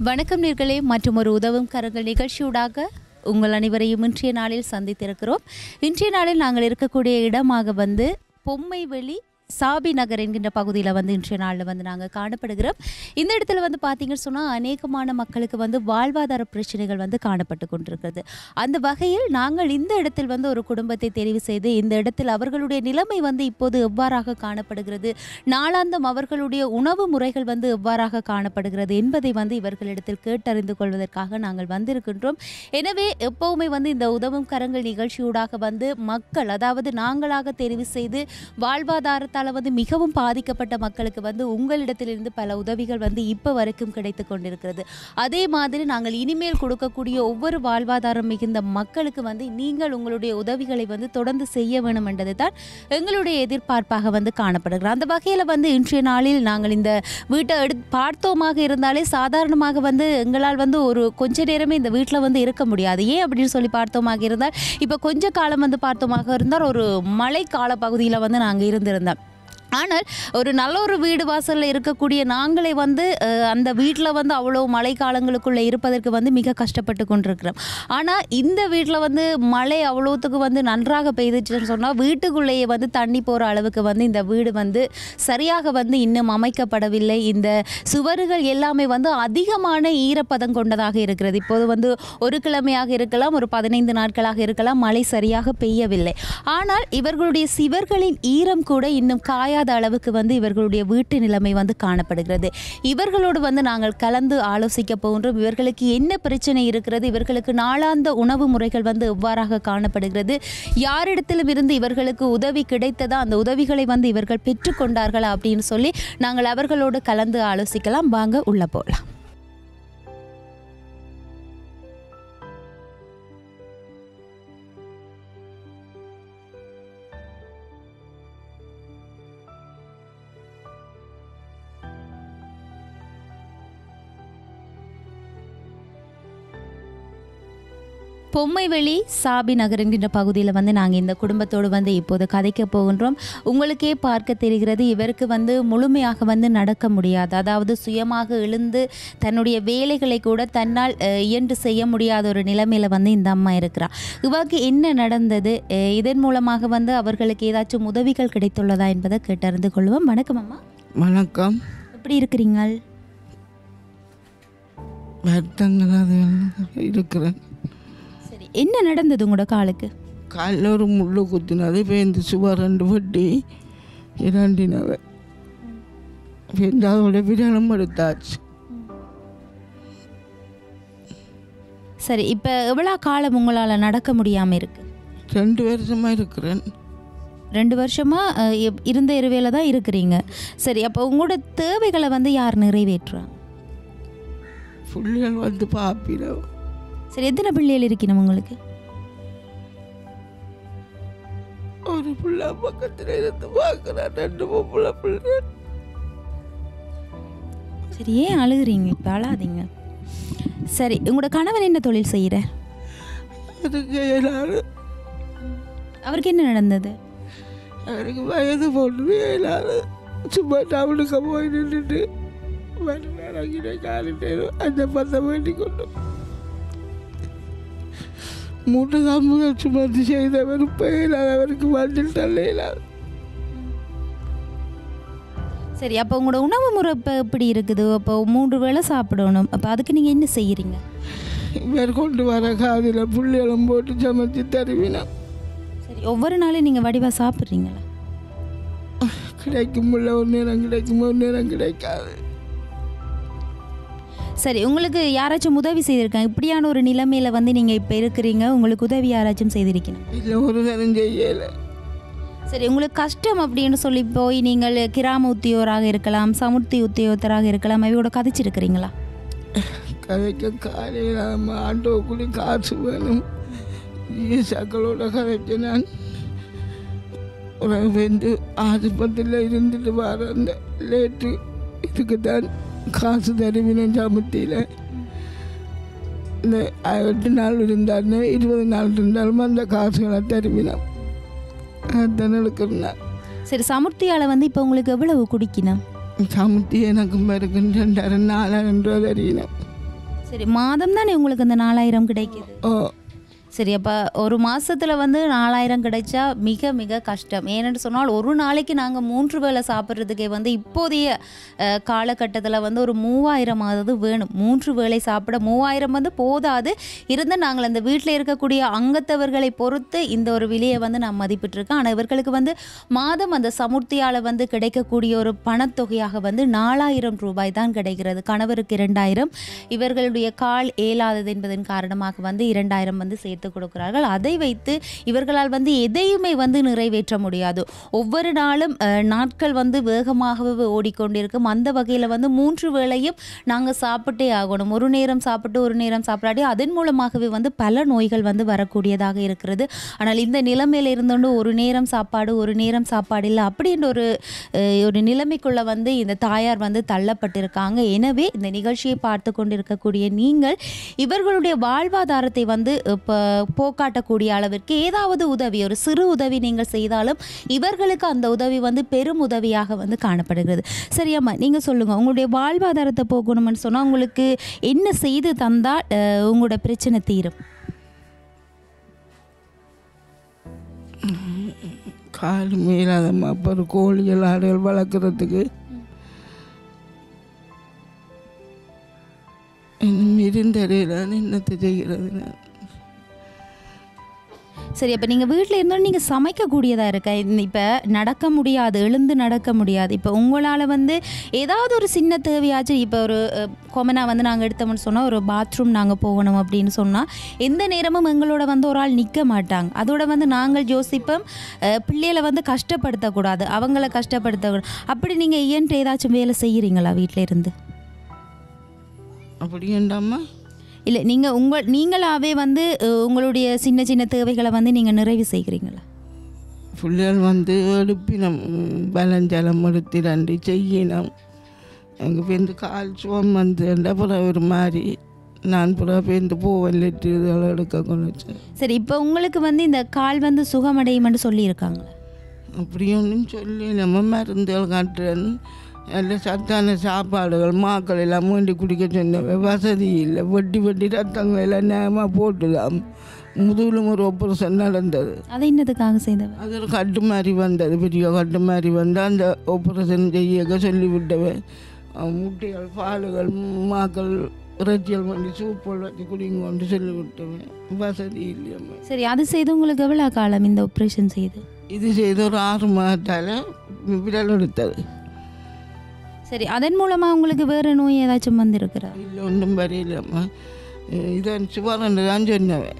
வணக்கம் நேர்களே மற்றும் ஒரு உதவும் கரங்கள் நிகழ்ச்சியூடாக உங்கள் அனைவரையும் இன்றைய நாளில் சந்தித்திருக்கிறோம் இன்றைய நாளில் நாங்கள் இருக்கக்கூடிய இடமாக வந்து பொம்மைவெளி சாபி நகர் என்கின்ற பகுதியில் வந்து இன்றைய நாளில் வந்து நாங்கள் காணப்படுகிறோம் இந்த இடத்துல வந்து பார்த்தீங்கன்னு சொன்னால் அநேகமான மக்களுக்கு வந்து வாழ்வாதார பிரச்சனைகள் வந்து காணப்பட்டு கொண்டிருக்கிறது அந்த வகையில் நாங்கள் இந்த இடத்தில் வந்து ஒரு குடும்பத்தை தெரிவு செய்து இந்த இடத்தில் அவர்களுடைய நிலைமை வந்து இப்போது எவ்வாறாக காணப்படுகிறது நாளாந்தம் அவர்களுடைய உணவு முறைகள் வந்து எவ்வாறாக காணப்படுகிறது என்பதை வந்து இவர்களிடத்தில் கேட்டறிந்து கொள்வதற்காக நாங்கள் வந்திருக்கின்றோம் எனவே எப்பவுமே வந்து இந்த உதவும் கரங்கள் நிகழ்ச்சியூடாக வந்து மக்கள் அதாவது நாங்களாக தெரிவு செய்து வாழ்வாதாரத்தால் வந்து மிகவும் பாதிக்கப்பட்ட மக்களுக்கு வந்து உங்களிடத்திலிருந்து பல உதவிகள் வந்து இப்போ வரைக்கும் கிடைத்து கொண்டிருக்கிறது அதே மாதிரி நாங்கள் இனிமேல் கொடுக்கக்கூடிய ஒவ்வொரு வாழ்வாதாரம் மிகுந்த மக்களுக்கு வந்து நீங்கள் உங்களுடைய உதவிகளை வந்து தொடர்ந்து செய்ய வேணும் என்றது தான் எங்களுடைய எதிர்பார்ப்பாக வந்து காணப்படுகிறது அந்த வகையில் வந்து இன்றைய நாளில் நாங்கள் இந்த வீட்டை எடு பார்த்தோமாக இருந்தாலே சாதாரணமாக வந்து எங்களால் வந்து ஒரு கொஞ்ச நேரமே இந்த வீட்டில் வந்து இருக்க முடியாது ஏன் அப்படின்னு சொல்லி பார்த்தோமாக இருந்தால் இப்போ கொஞ்ச காலம் வந்து பார்த்தோமாக இருந்தால் ஒரு மழை கால பகுதியில் வந்து நாங்கள் இருந்திருந்தோம் ஆனால் ஒரு நல்ல ஒரு வீடு வாசலில் இருக்கக்கூடிய நாங்களே வந்து அஹ், அந்த வீட்டில் வந்து அவ்வளோ மழை காலங்களுக்குள்ளே இருப்பதற்கு வந்து மிக கஷ்டப்பட்டு கொண்டிருக்கிறோம் ஆனால் இந்த வீட்டில் வந்து மழை அவ்வளோத்துக்கு வந்து நன்றாக பெய்துச்சுன்னு சொன்னால் வீட்டுக்குள்ளேயே வந்து தண்ணி போகிற அளவுக்கு வந்து இந்த வீடு வந்து சரியாக வந்து இன்னும் அமைக்கப்படவில்லை இந்த சுவர்கள் எல்லாமே வந்து அதிகமான ஈரப்பதம் கொண்டதாக இருக்கிறது இப்போது வந்து ஒரு கிழமையாக இருக்கலாம் ஒரு பதினைந்து நாட்களாக இருக்கலாம் மழை சரியாக பெய்யவில்லை ஆனால் இவர்களுடைய சிவர்களின் ஈரம் கூட இன்னும் காயாத அளவுக்கு வந்து இவர்களுடைய வீட்டு நிலைமை வந்து காணப்படுகிறது இவர்களோடு வந்து நாங்கள் கலந்து ஆலோசிக்க போகின்றோம் இவர்களுக்கு என்ன பிரச்சனை இருக்கிறது இவர்களுக்கு நாளாந்த உணவு முறைகள் வந்து எவ்வாறாக காணப்படுகிறது யாரிடத்திலும் இருந்து இவர்களுக்கு உதவி கிடைத்ததா அந்த உதவிகளை வந்து இவர்கள் பெற்றுக்கொண்டார்களா அப்படின்னு சொல்லி நாங்கள் அவர்களோடு கலந்து ஆலோசிக்கலாம் வாங்க உள்ள போகலாம் பொம்மைவெளி சாபி நகர் என்கின்ற பகுதியில் வந்து நாங்கள் இந்த குடும்பத்தோடு வந்து இப்போது கதைக்க போகின்றோம் உங்களுக்கே பார்க்க தெரிகிறது இவருக்கு வந்து முழுமையாக வந்து நடக்க முடியாது அதாவது சுயமாக எழுந்து தன்னுடைய வேலைகளை கூட தன்னால் அஹ், இயன்று செய்ய முடியாத ஒரு நிலைமையில் வந்து இந்த அம்மா இருக்கிறா இவாக்கு என்ன நடந்தது அஹ், இதன் மூலமாக வந்து அவர்களுக்கு ஏதாச்சும் உதவிகள் கிடைத்துள்ளதா என்பதை கேட்டறிந்து கொள்வோம் வணக்கம் அம்மா வணக்கம் எப்படி இருக்கிறீங்கள் வருத்தங்களாக இருக்கிறேன் சரி என்ன நடந்தது உங்களோட காலுக்கு காலில் ஒரு முள்ளு குத்தினது இப்போ இந்த சுவர் ரெண்டு வட்டி இரண்டினவை இப்போ அதோட விரலும் எடுத்தாச்சு சரி இப்போ எவ்வளோ காலம் உங்களால் நடக்க முடியாமல் இருக்கு ரெண்டு வருஷமாக இருக்கிறேன் ரெண்டு வருஷமா அஹ், இப்- இருந்த இருவையில் தான் இருக்கிறீங்க சரி அப்போ உங்களோட தேவைகளை வந்து யார் நிறைவேற்றுறாங்க புள்ளிகள் வந்து பாப்பிடும் சரி எத்தனை பிள்ளைகள் இருக்கணும் உங்களுக்கு ஒரு பிள்ளை பக்கத்தில் இருந்து பார்க்குறேன் ரெண்டு பொம்பளை பிள்ளை சரி ஏன் அழுகுறீங்க இப்போ அழாதீங்க சரி உங்களோட கணவன் என்ன தொழில் செய்கிற அதுக்கு ஏழாறு அவருக்கு என்ன நடந்தது அவருக்கு வயது போட்டு ஏழாறு சும்மா டவுனுக்கு போய் நின்றுட்டு மணி நேரம் காலிட்டு அந்த பத்த வேண்டி கொண்டு மூன்று தாம்புகள் சுமந்து செய்தவர் பெயலாதவருக்கு மண்ணில் தள்ளையிலாது சரி அப்போ உங்களோட உணவு முறை இப்போ எப்படி இருக்குது அப்போ மூன்று வேளை சாப்பிடணும் அப்போ அதுக்கு நீங்கள் என்ன செய்கிறீங்க இவர் கொண்டு வர காதில் புள்ளியெல்லாம் போட்டு சமைச்சு தருவினான் சரி ஒவ்வொரு நாளும் நீங்கள் வடிவாக சாப்பிட்றீங்களா கிடைக்கும் முள்ள ஒரு நேரம் கிடைக்கும் ஒரு நேரம் கிடைக்காது சரி உங்களுக்கு யாராச்சும் உதவி செய்திருக்காங்க இப்படியான ஒரு நிலைமையில் வந்து நீங்கள் இப்போ இருக்கிறீங்க உங்களுக்கு உதவி யாராச்சும் செய்திருக்கணும் இல்லை ஒரு நேரம் செய்யலை சரி உங்களுக்கு கஷ்டம் அப்படின்னு சொல்லி போய் நீங்கள் கிராம உத்தியோகராக இருக்கலாம் சமுர்த்தி உத்தியோகத்தராக இருக்கலாம் அவையோட கதைச்சிருக்கிறீங்களா கதைக்க காலையில் நம்ம ஆட்டோக்குள்ளே காசு வேணும் ஈசாக்களோட கதைச்சு நான் ஒரு ரெண்டு ஆஸ்பத்திரியில் இருந்துட்டு வர அந்த லேட்டு இதுக்கு தான் காசு தருவினேன் சமுத்தியில் இந்த எட்டு நாள் இருந்தாலும் இருபது நாள் இருந்தாலும் அந்த காசுகளை தருவினோம் அதுதான் இருக்கிறேன் சரி சமுர்த்தியால் வந்து இப்போ உங்களுக்கு எவ்வளவு குடிக்கணும் சமுத்தி எனக்கு பிறகு ரெண்டாயிரம் நாலாயிரம் ரூபா தெரியணும் சரி மாதம் தானே உங்களுக்கு இந்த நாலாயிரம் கிடைக்குது ஓ சரி அப்போ ஒரு மாசத்துல வந்து நாலாயிரம் கிடைச்சா மிக மிக கஷ்டம் ஏன்னு சொன்னால் ஒரு நாளைக்கு நாங்கள் மூன்று வேளை சாப்பிட்றதுக்கே வந்து இப்போதைய அஹ், காலகட்டத்தில் வந்து ஒரு மூவாயிரமாவது வேணும் மூன்று வேளை சாப்பிட மூவாயிரம் வந்து போதாது இருந்தால் நாங்கள் அந்த வீட்டில் இருக்கக்கூடிய அங்கத்தவர்களை பொறுத்து இந்த ஒரு விலையை வந்து நான் மதிப்பிட்டிருக்கேன் ஆனால் இவர்களுக்கு வந்து மாதம் அந்த சமுர்த்தியால் வந்து கிடைக்கக்கூடிய ஒரு பணத்தொகையாக வந்து நாலாயிரம் ரூபாய் தான் கிடைக்கிறது கணவருக்கு இரண்டாயிரம் இவர்களுடைய கால் ஏலாதது என்பதன் காரணமாக வந்து இரண்டாயிரம் வந்து சேர்த்து கொடுக்கிறார்கள் அதை வைத்து இவர்களால் வந்து எதையுமே வந்து நிறைவேற்ற முடியாது ஒவ்வொரு நாளும் அஹ், நாட்கள் வந்து வேகமாகவே ஓடிக்கொண்டிருக்கும் அந்த வகையில் வந்து மூன்று வேளையும் நாங்கள் சாப்பிட்டே ஆகணும் ஒரு நேரம் சாப்பிட்டு ஒரு நேரம் சாப்பிடாட்டி அதன் மூலமாகவே வந்து பல நோய்கள் வந்து வரக்கூடியதாக இருக்கிறது ஆனால் இந்த நிலைமையில இருந்தோண்டு ஒரு நேரம் சாப்பாடு ஒரு நேரம் சாப்பாடு இல்லை அப்படின்ற ஒரு அஹ், ஒரு நிலைமைக்குள்ள வந்து இந்த தாயார் வந்து தள்ளப்பட்டிருக்காங்க எனவே இந்த நிகழ்ச்சியை பார்த்து கொண்டிருக்கக்கூடிய நீங்கள் இவர்களுடைய வாழ்வாதாரத்தை வந்து இப்போ போக்காட்டக்கூடிய அளவிற்கு ஏதாவது உதவி ஒரு சிறு உதவி நீங்கள் செய்தாலும் இவர்களுக்கு அந்த உதவி வந்து பெரும் உதவியாக வந்து காணப்படுகிறது சரியாம்மா நீங்கள் சொல்லுங்கள் உங்களுடைய வாழ்வாதாரத்தை போக்கணும்னு சொன்னால் உங்களுக்கு என்ன செய்து தந்தால் அஹ், உங்களோட பிரச்சனை தீரும் கால் மீறாதம்மா அப்புறம் கோழிகள் ஆடுகள் வளர்க்குறதுக்கு இன்னும் இருந்தறியல என்னத்தை செய்கிறது நான் சரி அப்போ நீங்கள் வீட்டில் இருந்தாலும் நீங்கள் சமைக்கக்கூடியதாக இருக்க இப்போ நடக்க முடியாது எழுந்து நடக்க முடியாது இப்போ உங்களால் வந்து ஏதாவது ஒரு சின்ன தேவையாச்சும் இப்போ ஒரு கொமனாக வந்து நாங்கள் எடுத்தோம்னு சொன்னால் ஒரு பாத்ரூம் நாங்கள் போகணும் அப்படின்னு சொன்னால் எந்த நேரமும் எங்களோட வந்து ஒரு ஆள் நிற்க மாட்டாங்க அதோட வந்து நாங்கள் யோசிப்போம் அஹ், பிள்ளைகளை வந்து கஷ்டப்படுத்தக்கூடாது அவங்கள கஷ்டப்படுத்தக்கூடாது அப்படி நீங்கள் இயன்ற ஏதாச்சும் வேலை செய்கிறீங்களா வீட்டில் இருந்து அப்படி ஏண்டாம்மா இல்லை நீங்கள் உங்கள் நீங்களாவே வந்து அஹ், உங்களுடைய சின்ன சின்ன தேவைகளை வந்து நீங்கள் நிறைவு செய்கிறீங்களா பிள்ளைகள் வந்து எடுப்பினம் பலஞ்சலம் எடுத்து ரெண்டு செய்யணும் எங்கள் பேருந்து கால் சுவம் வந்து அப்புறம் ஒரு மாதிரி நான் புறா பேருந்து போவேன் லெட்டு இதெல்லாம் எடுக்க கொண்டு சரி இப்போ உங்களுக்கு வந்து இந்த கால் வந்து சுகமடையும்னு சொல்லியிருக்காங்களா அப்படி ஒன்றும் சொல்லி நம்ம மருந்துகள் காட்டுறேன் நல்ல சத்தான சாப்பாடுகள் மாக்கள் எல்லாம் மூண்டி குடிக்க சொன்னவன் வசதி இல்லை வட்டி வட்டி ரத்தங்கள் எல்லாம் நேரமாக போட்டுதான் முதுகிலும் ஒரு ஆப்ரேஷன் நடந்தது அதை என்னதுக்காக செய்தவன் அது ஒரு கட்டு மாதிரி வந்தது பெரிய கட்டு மாதிரி வந்து அந்த ஆப்ரேஷன் செய்ய சொல்லி விட்டவன் அஹ் முட்டைகள் பாலுகள் மாக்கள் இறைச்சிகள் பண்ணி சூப்பல் வச்சு குடிங்கொண்டு சொல்லி விட்டவன் வசதி இல்லையம்மா சரி அது செய்து உங்களுக்கு எவ்வளோ காலம் இந்த ஆப்ரேஷன் செய்து இது செய்து ஒரு ஆறு மாதத்தால் விரல் எடுத்தது சரி அதன் மூலமாக உங்களுக்கு வேறு நோய் ஏதாச்சும் வந்திருக்கிறா இல்லை ஒன்றும் வரையிலம்மா இதான் சுவரன் தான் சொன்னவன்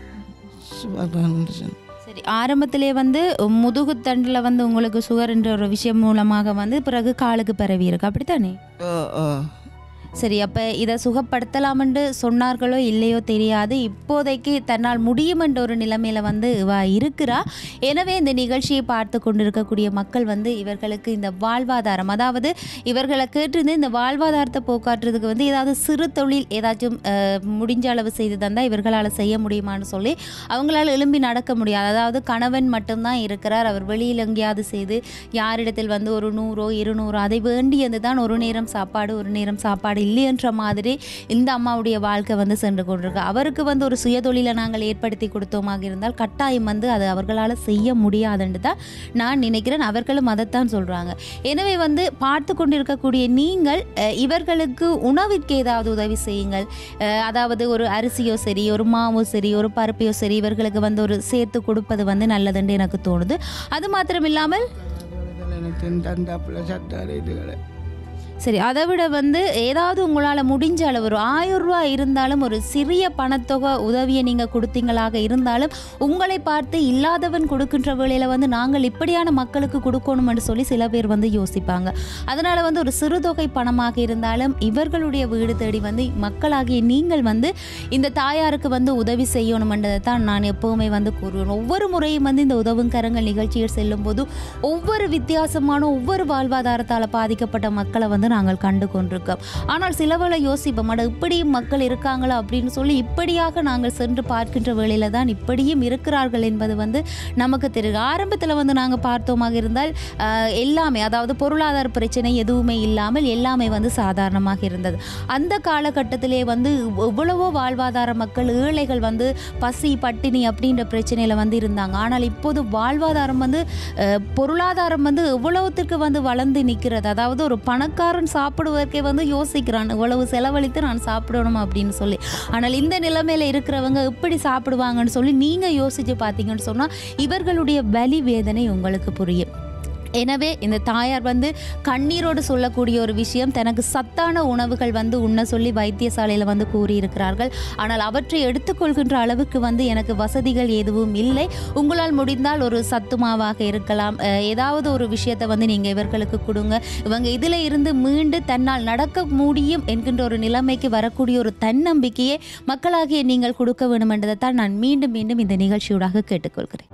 சுவரன் சொன்ன சரி ஆரம்பத்திலே வந்து முதுகுத்தண்டில் வந்து உங்களுக்கு சுகர்ன்ற ஒரு விஷயம் மூலமாக வந்து பிறகு காலுக்கு பரவி இருக்கு அப்படித்தானே ஓ ஓ சரி அப்போ இதை சுகப்படுத்தலாமென்று சொன்னார்களோ இல்லையோ தெரியாது இப்போதைக்கு தன்னால் முடியும் என்ற ஒரு நிலைமையில வந்து இவ இருக்கிறா எனவே இந்த நிகழ்ச்சியை பார்த்து கொண்டிருக்கக்கூடிய மக்கள் வந்து இவர்களுக்கு இந்த வாழ்வாதாரம் அதாவது இவர்களை கேட்டிருந்து இந்த வாழ்வாதாரத்தை போக்காட்டுறதுக்கு வந்து ஏதாவது சிறு தொழில் ஏதாச்சும் அஹ், முடிஞ்ச அளவு செய்து தந்தால் இவர்களால் செய்ய முடியுமான்னு சொல்லி அவங்களால எழும்பி நடக்க முடியாது அதாவது கணவன் மட்டும்தான் இருக்கிறார் அவர் வெளியில் எங்கேயாவது செய்து யாரிடத்தில் வந்து ஒரு நூறோ இருநூறோ அதை வேண்டியது தான் ஒரு நேரம் சாப்பாடு ஒரு நேரம் சாப்பாடு இல்லையன்ற மாதிரி இந்த அம்மாவுடைய வாழ்க்கை வந்து சென்று கொண்டிருக்கு அவருக்கு வந்து ஒரு சுயதொழிலை நாங்கள் ஏற்படுத்தி கொடுத்தோமாக இருந்தால் கட்டாயம் வந்து அது அவர்களால் செய்ய முடியாதுன்னு தான் நான் நினைக்கிறேன் அவர்களும் அதைத்தான் சொல்கிறாங்க எனவே வந்து பார்த்து கொண்டிருக்கக்கூடிய நீங்கள் அஹ், இவர்களுக்கு உணவிற்கு ஏதாவது உதவி செய்யுங்கள் அஹ், அதாவது ஒரு அரிசியோ சரி ஒரு மாவோ சரி ஒரு பருப்பையோ சரி இவர்களுக்கு வந்து ஒரு சேர்த்து கொடுப்பது வந்து நல்லதுன்னு எனக்கு தோணுது அது மாத்திரம் இல்லாமல் எனக்கு தந்தாப்புல சத்தான இதுகளை சரி அதை விட வந்து ஏதாவது உங்களால் முடிஞ்ச அளவு ஒரு ஆயிரம் ரூபா இருந்தாலும் ஒரு சிறிய பணத்தொகை உதவியை நீங்கள் கொடுத்தீங்களாக இருந்தாலும் உங்களை பார்த்து இல்லாதவன் கொடுக்கின்ற வேளையில் வந்து நாங்கள் இப்படியான மக்களுக்கு கொடுக்கணும்னு சொல்லி சில பேர் வந்து யோசிப்பாங்க அதனால் வந்து ஒரு சிறு தொகை பணமாக இருந்தாலும் இவர்களுடைய வீடு தேடி வந்து மக்களாகிய நீங்கள் வந்து இந்த தாயாருக்கு வந்து உதவி செய்யணுமென்றதை தான் நான் எப்போவுமே வந்து கூறுவேன் ஒவ்வொரு முறையும் வந்து இந்த உதவும் கரங்கள் நிகழ்ச்சியில் செல்லும்போது ஒவ்வொரு வித்தியாசமான ஒவ்வொரு வாழ்வாதாரத்தால் பாதிக்கப்பட்ட மக்களை வந்து நாங்கள் கண்டு கொண்டிருக்கோம் ஆனால் சிலவளை யோசிப்போம் அட இப்படியும் மக்கள் இருக்காங்களா அப்படின்னு சொல்லி இப்படியாக நாங்கள் சென்று பார்க்கின்ற வேளையில தான் இப்படியும் இருக்கிறார்கள் என்பது வந்து நமக்கு தெரியும் ஆரம்பத்தில் வந்து நாங்கள் பார்த்தோமாக இருந்தால் ஆஹ், எல்லாமே அதாவது பொருளாதார பிரச்சனை எதுவுமே இல்லாமல் எல்லாமே வந்து சாதாரணமாக இருந்தது அந்த காலகட்டத்திலே வந்து எவ்வளவோ வாழ்வாதார மக்கள் ஏழைகள் வந்து பசி பட்டினி அப்படின்ற பிரச்சனையில் வந்து இருந்தாங்க ஆனால் இப்போது வாழ்வாதாரம் வந்து அஹ், பொருளாதாரம் வந்து எவ்வளவுத்திற்கு வந்து வளர்ந்து நிற்கிறது அதாவது ஒரு பணக்காரன் சாப்பிடுவதற்கே வந்து யோசிக்கிறான் இவ்வளவு செலவழித்து நான் சாப்பிடணும் அப்படின்னு சொல்லி ஆனால் இந்த நிலைமையில இருக்கிறவங்க எப்படி சாப்பிடுவாங்கன்னு சொல்லி நீங்கள் யோசித்து பார்த்தீங்கன்னு சொன்னால் இவர்களுடைய வலி வேதனை உங்களுக்கு புரியும் எனவே இந்த தாயார் வந்து கண்ணீரோடு சொல்லக்கூடிய ஒரு விஷயம் தனக்கு சத்தான உணவுகள் வந்து உண்ண சொல்லி வைத்தியசாலையில் வந்து கூறியிருக்கிறார்கள் ஆனால் அவற்றை எடுத்துக்கொள்கின்ற அளவுக்கு வந்து எனக்கு வசதிகள் எதுவும் இல்லை உங்களால் முடிந்தால் ஒரு சத்து மாவாக இருக்கலாம் அஹ், ஏதாவது ஒரு விஷயத்தை வந்து நீங்கள் இவர்களுக்கு கொடுங்க இவங்க இதில் இருந்து மீண்டு தன்னால் நடக்க முடியும் என்கின்ற ஒரு நிலைமைக்கு வரக்கூடிய ஒரு தன்னம்பிக்கையை மக்களாகிய நீங்கள் கொடுக்க வேண்டும் என்றதை தான் நான் மீண்டும் மீண்டும் இந்த நிகழ்ச்சியூடாக கேட்டுக்கொள்கிறேன்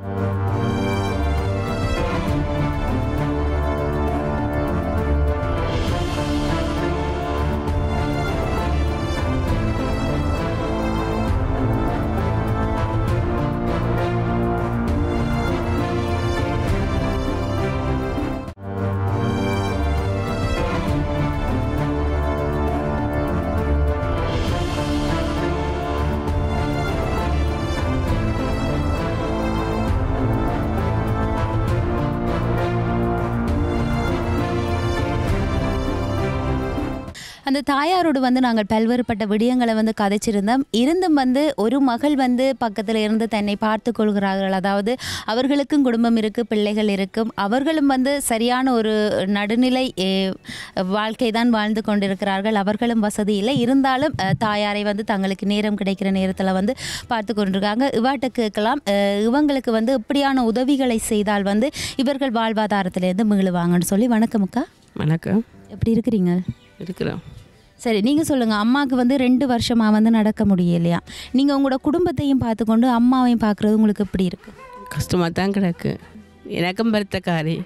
அந்த தாயாரோடு வந்து நாங்கள் பல்வேறுபட்ட விடயங்களை வந்து கதைச்சிருந்தோம் இருந்தும் வந்து ஒரு மகள் வந்து பக்கத்தில் இருந்து தன்னை பார்த்து கொள்கிறார்கள் அதாவது அவர்களுக்கும் குடும்பம் இருக்குது பிள்ளைகள் இருக்கும் அவர்களும் வந்து சரியான ஒரு நடுநிலை eh, வாழ்க்கை தான் வாழ்ந்து கொண்டிருக்கிறார்கள் அவர்களும் வசதி இல்லை இருந்தாலும் அஹ், தாயாரை வந்து தங்களுக்கு நேரம் கிடைக்கிற நேரத்தில் வந்து பார்த்து கொண்டிருக்காங்க இவாட்ட கேட்கலாம் அஹ், இவங்களுக்கு வந்து இப்படியான உதவிகளை செய்தால் வந்து இவர்கள் வாழ்வாதாரத்திலேருந்து மீளுவாங்கன்னு சொல்லி வணக்கம் அக்கா வணக்கம் எப்படி இருக்கிறீங்க இருக்கிறோம் சரி நீங்கள் சொல்லுங்கள் அம்மாவுக்கு வந்து ரெண்டு வருஷமாக வந்து நடக்க முடியலையா நீங்கள் உங்களோட குடும்பத்தையும் பார்த்துக்கொண்டு அம்மாவையும் பார்க்குறது உங்களுக்கு எப்படி இருக்கு கஷ்டமாக தான் கிடக்கு எனக்கும் பருத்தக்காரி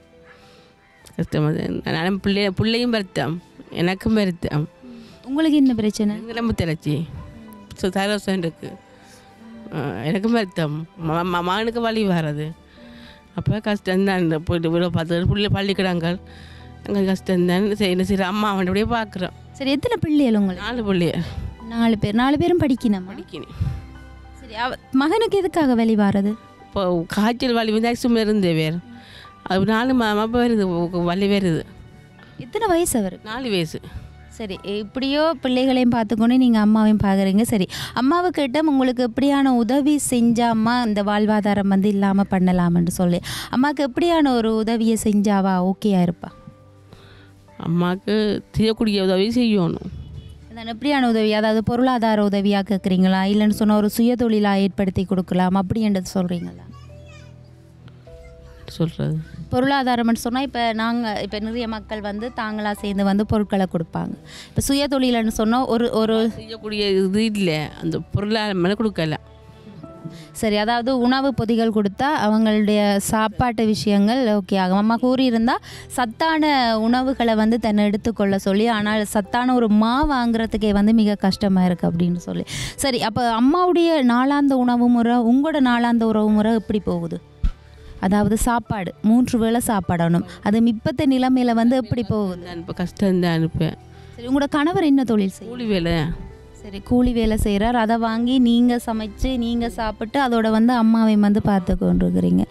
கஷ்டமாக தான் நானும் பிள்ளை பிள்ளையும் பருத்தம் எனக்கும் பருத்தம் உங்களுக்கு என்ன பிரச்சனை நிலம்பு திளச்சி ஸோ தரோசம் இருக்கு ஆ, எனக்கும் வருத்தம் ம- ம- மகனுக்கு வழி வர்றது அப்போ கஷ்டம்தான் இந்த போயிட்டு இவ்வளோ பத்து பிள்ளை பள்ளிக்கிடாங்கள் அங்கே கஷ்டம்தான் சரி என்ன சரி அம்மா அவன் அப்படியே பார்க்குறோம் சரி எத்தனை பிள்ளைகள் உங்களுக்கு நாலு பிள்ளைய நாலு பேர் நாலு பேரும் படிக்கணுமா படிக்கணும் சரி அவ மகனுக்கு எதுக்காக வெளி வாரது இப்போ காய்ச்சல் வலி வந்து சும்மா இருந்தே வேறு அது நாலு மாதம் வருது உ- வலி வருது எத்தனை வயசு அவருக்கு நாலு வயசு சரி இப்படியோ பிள்ளைகளையும் பார்த்துக்கொண்டு நீங்கள் அம்மாவையும் பார்க்குறீங்க சரி அம்மாவை கேட்டால் உங்களுக்கு எப்படியான உதவி செஞ்சா அம்மா இந்த வாழ்வாதாரம் வந்து இல்லாமல் பண்ணலாம்னு சொல்லி அம்மாவுக்கு எப்படியான ஒரு உதவியை செஞ்சாவா ஓகேயா இருப்பா அம்மாவுக்கு செய்யக்கூடிய உதவி செய்யணும் அதான் எப்படியான உதவி அதாவது பொருளாதார உதவியாக கேட்குறீங்களா இல்லைன்னு சொன்னால் ஒரு சுயதொழிலாக ஏற்படுத்தி கொடுக்கலாம் அப்படின்றது சொல்கிறீங்களா சொல்கிறது பொருளாதாரம்னு சொன்னால் இப்போ நாங்கள் இப்போ நிறைய மக்கள் வந்து தாங்களாக சேர்ந்து வந்து பொருட்களை கொடுப்பாங்க இப்போ சுயதொழில்னு சொன்னால் ஒரு ஒரு செய்யக்கூடிய இது இல்லை அந்த பொருளாதாரம் மேலே கொடுக்கல சரி அதாவது உணவு பொதிகள் கொடுத்தா அவங்களுடைய சாப்பாட்டு விஷயங்கள் ஓகே ஆகும் அம்மா கூறியிருந்தால் சத்தான உணவுகளை வந்து தன்னை எடுத்துக்கொள்ள சொல்லி ஆனால் சத்தான ஒரு மா வாங்குறதுக்கே வந்து மிக கஷ்டமாக இருக்குது அப்படின்னு சொல்லி சரி அப்போ அம்மாவுடைய நாளாந்த உணவு முறை உங்களோட நாளாந்த உறவு முறை எப்படி போகுது அதாவது சாப்பாடு மூன்று வேளை சாப்பாடணும் அது இப்பத்த நிலைமையில வந்து எப்படி போகுது நான் இப்போ கஷ்டம் தான் அனுப்பேன் சரி உங்களோட கணவர் என்ன தொழில் செய்யும் கூலி வேலை சரி கூலி வேலை செய்கிறார் அதை வாங்கி நீங்கள் சமைச்சு நீங்கள் சாப்பிட்டு அதோட வந்து அம்மாவை வந்து பார்த்து கொண்டிருக்கிறீங்க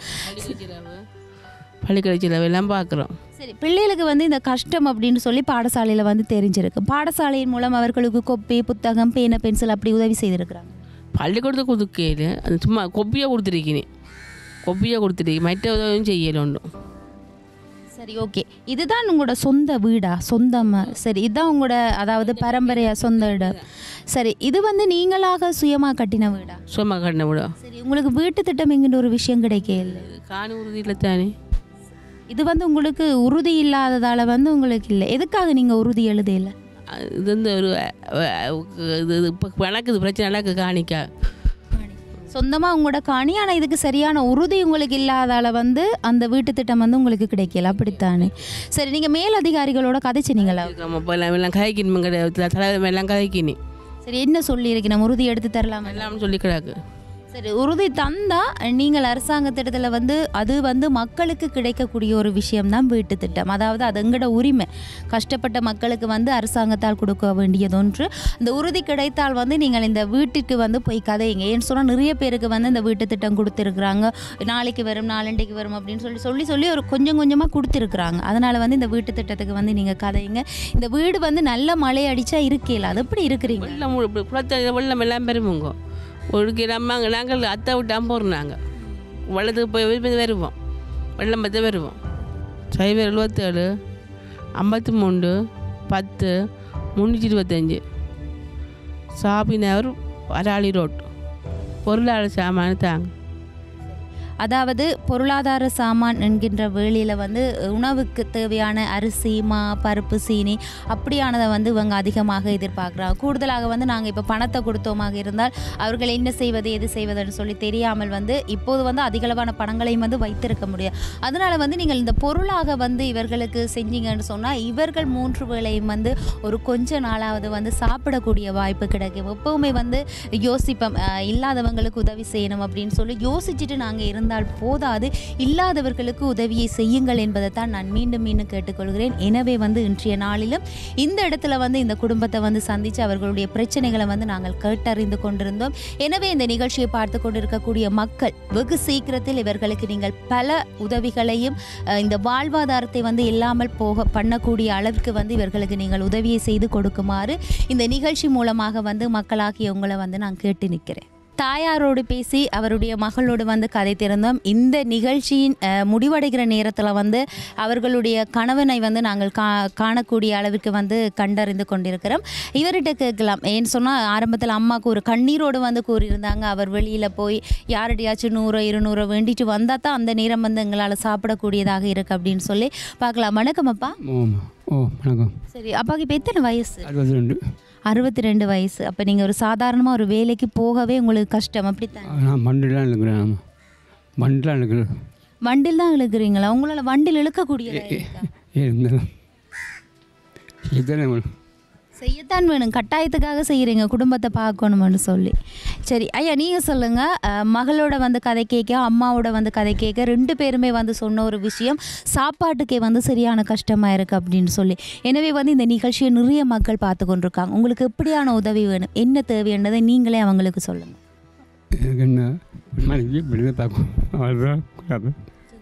பள்ளிக்கடை செலவு எல்லாம் பார்க்குறோம் சரி பிள்ளைகளுக்கு வந்து இந்த கஷ்டம் அப்படின்னு சொல்லி பாடசாலையில் வந்து தெரிஞ்சிருக்கு பாடசாலையின் மூலம் அவர்களுக்கு கொப்பி புத்தகம் பேனை பென்சில் அப்படி உதவி செய்திருக்கிறாங்க பள்ளிக்கூடத்துக்கு கொடுக்கையில் அது சும்மா கொப்பியாக கொடுத்துருக்கீனே கொப்பியாக கொடுத்துருக்கீங்க மற்ற உதவியும் செய்யல ஒன்றும் சரி ஓகே இதுதான் உங்களோட சொந்த வீடா சொந்தமா சரி இதுதான் உங்களோட அதாவது பரம்பரையா சொந்த இடம் சரி இது வந்து நீங்களாக சுயமாக கட்டின வீடா சும்மா கண்ணை விட சரி உங்களுக்கு வீட்டு திட்டம் என்கின்ற ஒரு விஷயம் கிடைக்கல இது காணி உறுதியில் தானே இது வந்து உங்களுக்கு உறுதி இல்லாததால வந்து உங்களுக்கு இல்லை எதுக்காக நீங்கள் உறுதி எழுதையில அது இது வந்து ஒரு அஹ், இது இது இப்போ எனக்கு இது பிரச்சனை எனக்கு காணிக்கா சொந்தமாக உங்களோட காணி ஆனால் இதுக்கு சரியான உறுதி உங்களுக்கு இல்லாதால வந்து அந்த வீட்டு திட்டம் வந்து உங்களுக்கு கிடைக்கல அப்படித்தானே சரி நீங்கள் மேலதிகாரிகளோட கதைச்சினீங்களா இப்போ எல்லாம் எல்லாம் கதைக்கணும் கிடையாது தலைவர் எல்லாம் கதைக்கினி சரி என்ன சொல்லியிருக்கணும் உறுதி எடுத்து தரலாமா எல்லாம் சொல்லி கிடக்கு சரி உறுதி தந்தா நீங்கள் அரசாங்க திட்டத்தில் வந்து அது வந்து மக்களுக்கு கிடைக்கக்கூடிய ஒரு விஷயம்தான் வீட்டு திட்டம் அதாவது அது எங்கட உரிமை கஷ்டப்பட்ட மக்களுக்கு வந்து அரசாங்கத்தால் கொடுக்க வேண்டியது ஒன்று இந்த உறுதி கிடைத்தால் வந்து நீங்கள் இந்த வீட்டுக்கு வந்து போய் கதைங்க ஏன்னு சொன்னால் நிறைய பேருக்கு வந்து இந்த வீட்டு திட்டம் கொடுத்துருக்குறாங்க நாளைக்கு வரும் நாளண்டைக்கு வரும் அப்படின்னு சொல்லி சொல்லி சொல்லி ஒரு கொஞ்சம் கொஞ்சமாக கொடுத்துருக்குறாங்க அதனால் வந்து இந்த வீட்டு திட்டத்துக்கு வந்து நீங்கள் கதைங்க இந்த வீடு வந்து நல்ல மழை அடித்தா இருக்கல அது எப்படி இருக்கிறீங்க வெள்ளம் மு- குளத்துல வெள்ளம் எல்லாம் பெருமுங்க ஒரு கிராமங்க நாங்கள் அத்தை விட்டாம போகிறோம் நாங்கள் வெள்ளத்துக்கு போய் போய் வருவோம் வெள்ளம் பற்றி வருவோம் சைபர் எழுபத்தேழு ஐம்பத்தி மூணு பத்து முந்நூற்றி இருபத்தஞ்சி சாபிநகர் வராளி ரோட் பொருளாதார சாமான் தாங்க அதாவது பொருளாதார சாமான் என்கின்ற வேளையில் வந்து உணவுக்கு தேவையான அரிசி மா பருப்பு சீனி அப்படியானதை வந்து இவங்க அதிகமாக எதிர்பார்க்குறாங்க கூடுதலாக வந்து நாங்கள் இப்போ பணத்தை கொடுத்தோமாக இருந்தால் அவர்கள் என்ன செய்வது எது செய்வதுன்னு சொல்லி தெரியாமல் வந்து இப்போது வந்து அதிகளவான பணங்களையும் வந்து வைத்திருக்க முடியாது அதனால் வந்து நீங்கள் இந்த பொருளாக வந்து இவர்களுக்கு செஞ்சீங்கன்னு சொன்னால் இவர்கள் மூன்று வேளையும் வந்து ஒரு கொஞ்ச நாளாவது வந்து சாப்பிடக்கூடிய வாய்ப்பு கிடைக்கும் எப்பவுமே வந்து யோசிப்போம் அஹ், இல்லாதவங்களுக்கு உதவி செய்யணும் அப்படின்னு சொல்லி யோசிச்சுட்டு நாங்கள் இருந்தால் போதாது இல்லாதவர்களுக்கு உதவியை செய்யுங்கள் என்பதை தான் நான் மீண்டும் மீண்டும் கேட்டுக்கொள்கிறேன் எனவே வந்து இன்றைய நாளிலும் இந்த இடத்துல வந்து இந்த குடும்பத்தை வந்து சந்தித்து அவர்களுடைய பிரச்சனைகளை வந்து நாங்கள் கேட்டறிந்து கொண்டிருந்தோம் எனவே இந்த நிகழ்ச்சியை பார்த்து கொண்டிருக்கக்கூடிய மக்கள் வெகு சீக்கிரத்தில் இவர்களுக்கு நீங்கள் பல உதவிகளையும் அஹ், இந்த வாழ்வாதாரத்தை வந்து இல்லாமல் போக பண்ணக்கூடிய அளவிற்கு வந்து இவர்களுக்கு நீங்கள் உதவியை செய்து கொடுக்குமாறு இந்த நிகழ்ச்சி மூலமாக வந்து மக்களாகிய உங்களை வந்து நான் கேட்டு நிற்கிறேன் தாயாரோடு பேசி அவருடைய மகளோடு வந்து கதைத்திருந்தோம் இந்த நிகழ்ச்சியின் அஹ், முடிவடைகிற நேரத்தில் வந்து அவர்களுடைய கணவனை வந்து நாங்கள் கா காணக்கூடிய அளவிற்கு வந்து கண்டறிந்து கொண்டிருக்கிறோம் இவர்கிட்ட கேட்கலாம் ஏன்னு சொன்னால் ஆரம்பத்தில் அம்மாவுக்கு ஒரு கண்ணீரோடு வந்து கூறியிருந்தாங்க அவர் வெளியில் போய் யார்கிட்டயாச்சும் நூறோ இருநூறோ வேண்டிட்டு வந்தால் தான் அந்த நேரம் வந்து எங்களால் சாப்பிடக்கூடியதாக இருக்குது அப்படின்னு சொல்லி பார்க்கலாம் வணக்கம் அப்பா ஓ ஓ வணக்கம் சரி அப்பாவுக்கு இப்போ எத்தனை வயசு அறுபத்தி ரெண்டு அறுபத்தி ரெண்டு வயசு அப்போ நீங்கள் ஒரு சாதாரணமாக ஒரு வேலைக்கு போகவே உங்களுக்கு கஷ்டம் அப்படித்தான் நான் மண்டிலாம் இருக்கிறேன் ஆமாம் மண்டிலாம் இருக்கிறேன் வண்டில் தான் இழுக்கிறீங்களா உங்களால் வண்டில் இழுக்கக்கூடியதா இருக்கா? இருந்தாலும் இதுதானே செய்யத்தான் வேணும் கட்டாயத்துக்காக செய்கிறீங்க குடும்பத்தை பார்க்கணும்னு சொல்லி சரி ஐயா நீங்கள் சொல்லுங்கள் அஹ், மகளோட வந்து கதை கேட்க அம்மாவோட வந்து கதை கேட்க ரெண்டு பேருமே வந்து சொன்ன ஒரு விஷயம் சாப்பாட்டுக்கே வந்து சரியான கஷ்டமாக இருக்குது அப்படின்னு சொல்லி எனவே வந்து இந்த நிகழ்ச்சியை நிறைய மக்கள் பார்த்து கொண்டிருக்காங்க உங்களுக்கு எப்படியான உதவி வேணும் என்ன தேவைன்றதை நீங்களே அவங்களுக்கு சொல்லுங்கள் எனக்கு என்ன மனைவி இப்படி பார்க்கும் அவ்வளோதான் கூடாது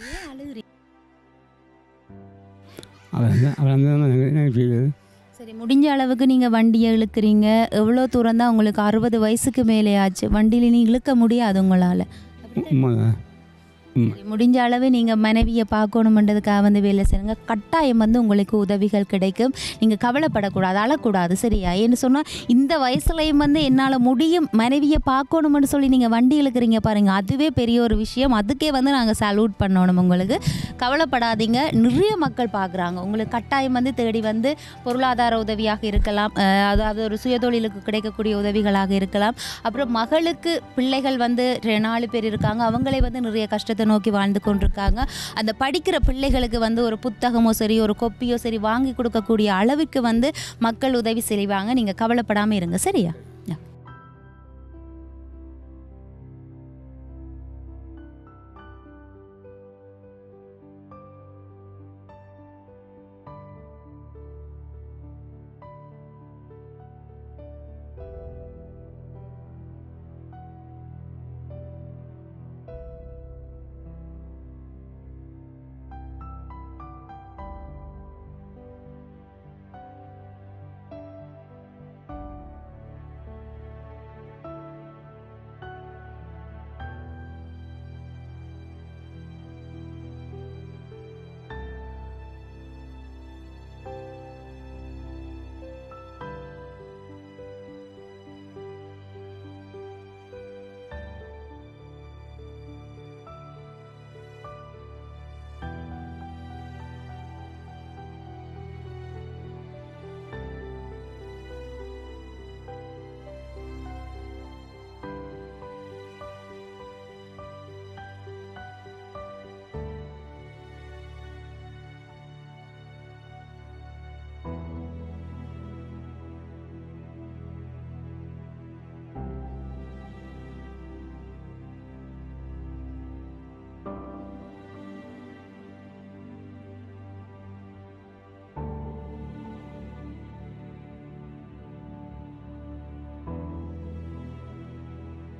அவள் வந்து அவள் வந்து எனக்கு எனக்கு செய்யுது சரி முடிஞ்ச அளவுக்கு நீங்கள் வண்டியை இழுக்கிறீங்க எவ்வளோ தூரம் தான் உங்களுக்கு அறுபது வயசுக்கு மேலே ஆச்சு வண்டியில் நீ இழுக்க முடியாது உங்களால் உண்மைதான் உண்மை சரி, முடிஞ்ச அளவு நீங்கள் மனைவியை பார்க்கணுமென்றதுக்காக வந்து வேலை செய்யுங்க கட்டாயம் வந்து உங்களுக்கு உதவிகள் கிடைக்கும் நீங்கள் கவலைப்படக்கூடாது அழக்கூடாது சரியா ஏன்னு சொன்னால் இந்த வயசுலையும் வந்து என்னால் முடியும் மனைவியை பார்க்கணுமென்னு சொல்லி நீங்கள் வண்டி இழுக்கிறீங்க பாருங்கள் அதுவே பெரிய ஒரு விஷயம் அதுக்கே வந்து நாங்கள் சல்யூட் பண்ணணும் உங்களுக்கு கவலைப்படாதீங்க நிறைய மக்கள் பார்க்குறாங்க உங்களுக்கு கட்டாயம் வந்து தேடி வந்து பொருளாதார உதவியாக இருக்கலாம் அஹ் அதாவது ஒரு சுயதொழிலுக்கு கிடைக்கக்கூடிய உதவிகளாக இருக்கலாம் அப்புறம் மகளுக்கு பிள்ளைகள் வந்து ரெ- நாலு பேர் இருக்காங்க அவங்களே வந்து நிறைய கஷ்டத்தை நோக்கி வாழ்ந்து கொண்டிருக்காங்க அந்த படிக்கிற பிள்ளைகளுக்கு வந்து ஒரு புத்தகமோ சரி ஒரு கொப்பியோ சரி வாங்கி கொடுக்கக்கூடிய அளவுக்கு வந்து மக்கள் உதவி செய்வாங்க நீங்கள் கவலைப்படாமல் இருங்க சரியா யா.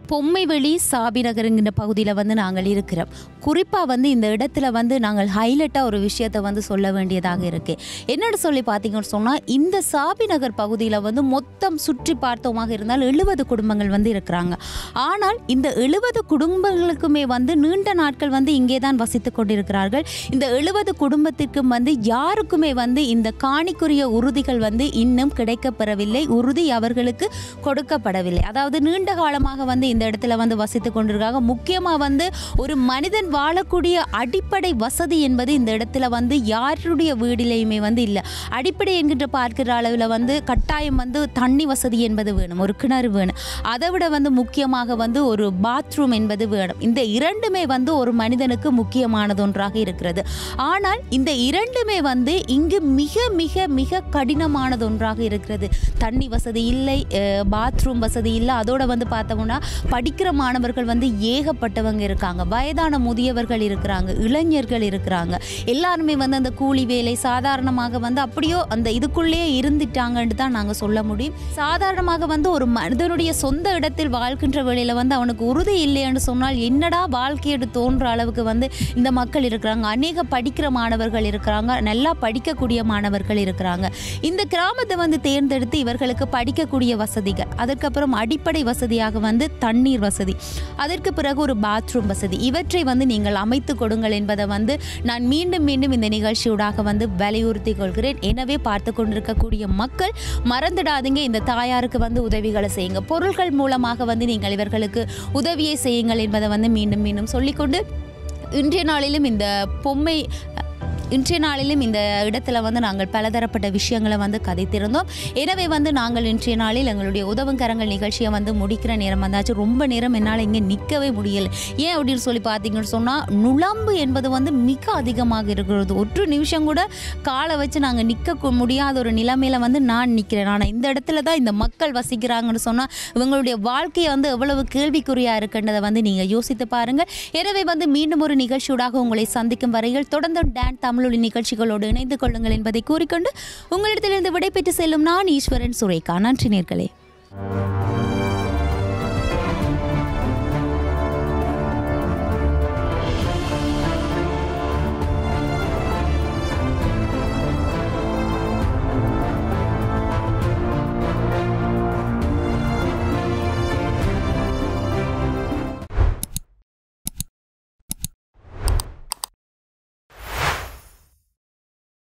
பொம்மைவெளி சாபி நகருங்கிற பகுதியில் வந்து நாங்கள் இருக்கிறோம் குறிப்பாக வந்து இந்த இடத்துல வந்து நாங்கள் ஹைலைட்டாக ஒரு விஷயத்தை வந்து சொல்ல வேண்டியதாக இருக்கு என்னென்னு சொல்லி பார்த்தீங்கன்னு சொன்னால் இந்த சாபி நகர் பகுதியில் வந்து மொத்தம் சுற்றி பார்த்தோமாக இருந்தால் எழுபது குடும்பங்கள் வந்து இருக்கிறாங்க ஆனால் இந்த எழுபது குடும்பங்களுக்குமே வந்து நீண்ட நாட்கள் வந்து இங்கே தான் வசித்து கொண்டிருக்கிறார்கள் இந்த எழுபது குடும்பத்திற்கும் வந்து யாருக்குமே வந்து இந்த காணிக்குரிய உறுதிகள் வந்து இன்னும் கிடைக்கப்பெறவில்லை உறுதி அவர்களுக்கு கொடுக்கப்படவில்லை அதாவது நீண்ட காலமாக வந்து இந்த இடத்துல வந்து வசித்து கொண்டிருக்காங்க முக்கியமாக வந்து ஒரு மனிதன் வாழக்கூடிய அடிப்படை வசதி என்பது இந்த இடத்துல வந்து யாருடைய வீடிலையுமே வந்து இல்லை அடிப்படை என்கின்ற பார்க்கிற அளவில் வந்து கட்டாயம் வந்து தண்ணி வசதி என்பது வேணும் ஒரு கிணறு வேணும் அதை விட வந்து முக்கியமாக வந்து ஒரு பாத்ரூம் என்பது வேணும் இந்த இரண்டுமே வந்து ஒரு மனிதனுக்கு முக்கியமானது ஒன்றாக இருக்கிறது ஆனால் இந்த இரண்டுமே வந்து இங்கு மிக மிக மிக கடினமானது ஒன்றாக இருக்கிறது தண்ணி வசதி இல்லை பாத்ரூம் வசதி இல்லை அதோட வந்து பார்த்தோம்னா படிக்கிற மாணவர்கள் வந்து ஏகப்பட்டவங்க இருக்காங்க வயதான முதியவர்கள் இருக்கிறாங்க இளைஞர்கள் இருக்கிறாங்க எல்லாருமே வந்து அந்த கூலி வேலை சாதாரணமாக வந்து அப்படியோ அந்த இதுக்குள்ளேயே இருந்துட்டாங்கன்னு தான் நாங்கள் சொல்ல முடியும் சாதாரணமாக வந்து ஒரு மனிதனுடைய சொந்த இடத்தில் வாழ்கின்ற வேளையில் வந்து அவனுக்கு உறுதி இல்லைன்னு சொன்னால் என்னடா வாழ்க்கையோடு தோன்ற அளவுக்கு வந்து இந்த மக்கள் இருக்கிறாங்க அநேக படிக்கிற மாணவர்கள் இருக்கிறாங்க நல்லா படிக்கக்கூடிய மாணவர்கள் இருக்கிறாங்க இந்த கிராமத்தை வந்து தேர்ந்தெடுத்து இவர்களுக்கு படிக்கக்கூடிய வசதிகள் அதற்கப்புறம் அடிப்படை வசதியாக வந்து தண்ணீர் வசதி அதற்கு பிறகு ஒரு பாத்ரூம் வசதி இவற்றை வந்து நீங்கள் அமைத்து கொடுங்கள் என்பதை வந்து நான் மீண்டும் மீண்டும் இந்த நிகழ்ச்சியூடாக வந்து வலியுறுத்தி கொள்கிறேன் எனவே பார்த்து கொண்டிருக்கக்கூடிய மக்கள் மறந்துடாதீங்க இந்த தாயாருக்கு வந்து உதவிகளை செய்யுங்க பொருள்கள் மூலமாக வந்து நீங்கள் இவர்களுக்கு உதவியை செய்யுங்கள் என்பதை வந்து மீண்டும் மீண்டும் சொல்லிக்கொண்டு இன்றைய நாளிலும் இந்த பொம்மை இன்றைய நாளிலும் இந்த இடத்துல வந்து நாங்கள் பலதரப்பட்ட விஷயங்களை வந்து கதைத்திருந்தோம் எனவே வந்து நாங்கள் இன்றைய நாளில் எங்களுடைய உதவுங்கரங்கள் நிகழ்ச்சியை வந்து முடிக்கிற நேரம் வந்தாச்சு ரொம்ப நேரம் என்னால் இங்கே நிற்கவே முடியல ஏன் அப்படின்னு சொல்லி பார்த்தீங்கன்னு சொன்னால் நுழம்பு என்பது வந்து மிக அதிகமாக இருக்கிறது ஒரு நிமிஷம் கூட காலை வச்சு நாங்கள் நிற்க முடியாத ஒரு நிலைமையில வந்து நான் நிற்கிறேன் ஆனால் இந்த இடத்துல தான் இந்த மக்கள் வசிக்கிறாங்கன்னு சொன்னால் இவங்களுடைய வாழ்க்கையை வந்து எவ்வளவு கேள்விக்குறியாக இருக்குன்றதை வந்து நீங்கள் யோசித்து பாருங்கள் எனவே வந்து மீண்டும் ஒரு நிகழ்ச்சியூடாக உங்களை சந்திக்கும் வரையில் தொடர்ந்து டான் தமிழொலி நிகழ்ச்சிகளோடு இணைந்து கொள்ளுங்கள் என்பதை கூறிக்கொண்டு உங்களிடத்திலிருந்து விடைபெற்று செல்லும் நான் ஈஸ்வரன் சுரேகா நன்றி நேர்களே